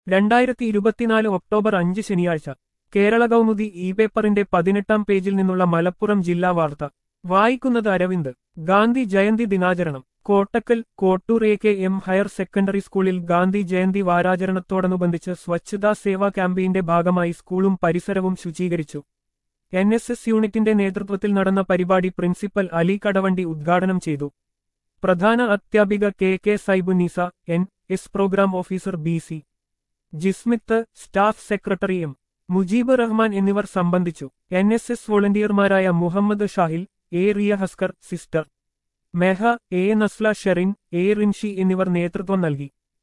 രണ്ടായിരത്തി ഇരുപത്തിനാല് ഒക്ടോബർ അഞ്ച് ശനിയാഴ്ച കേരള കൗമുദി ഇ പേപ്പറിന്റെ പതിനെട്ടാം പേജിൽ നിന്നുള്ള മലപ്പുറം ജില്ലാ വാർത്ത വായിക്കുന്നത് അരവിന്ദ് ഗാന്ധി ജയന്തി ദിനാചരണം Kottakkal Kottur A K M higher secondary സ്കൂളിൽ ഗാന്ധി ജയന്തി വാരാചരണത്തോടനുബന്ധിച്ച് സ്വച്ഛതാ സേവാ ക്യാമ്പയിന്റെ ഭാഗമായി സ്കൂളും പരിസരവും ശുചീകരിച്ചു എൻ എസ് എസ് യൂണിറ്റിന്റെ നേതൃത്വത്തിൽ നടന്ന പരിപാടി പ്രിൻസിപ്പൽ അലി കടവണ്ടി ഉദ്ഘാടനം ചെയ്തു പ്രധാന അധ്യാപിക K K Saibunisa N S programme officer B C Jismith staff secretary M Mujeeb Rahman എന്നിവർ സംബന്ധിച്ചു എൻ എസ് എസ് വോളണ്ടിയർമാരായ Muhammed Shahil A Riya Haskar sister Meha A Nasla Sherin A Rinshi എന്നിവർ നേതൃത്വം നൽകി